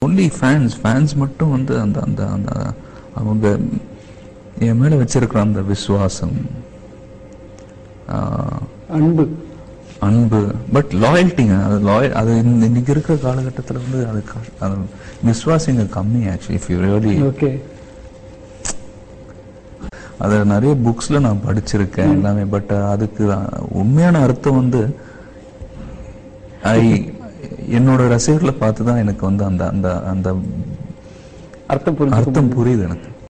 only fans fans மட்டும் வந்து அந்த அந்த அந்த அவங்க என் மேல வச்சிருக்கிற அந்த விசுவாசம் ஆஹ், அன்பு அன்பு பட் லாயல்ட்டிங்க அது லாயல் அது இந்த- இன்னைக்கு இருக்கிற காலகட்டத்தில் வந்து அது க- அது விசுவாசிங்க கம்மி actually if you really okay அதை நிறைய புக்ஸ்ல நான் படிச்சிருக்கேன் எல்லாமே பட் அதுக்கு உண்மையான அர்த்தம் வந்து ஐ என்னோட ரசிகர்களை பார்த்து தான் எனக்கு வந்து அந்த அந்த அந்த அர்த்தம் புரிஞ்சு அர்த்தம் புரியுது எனக்கு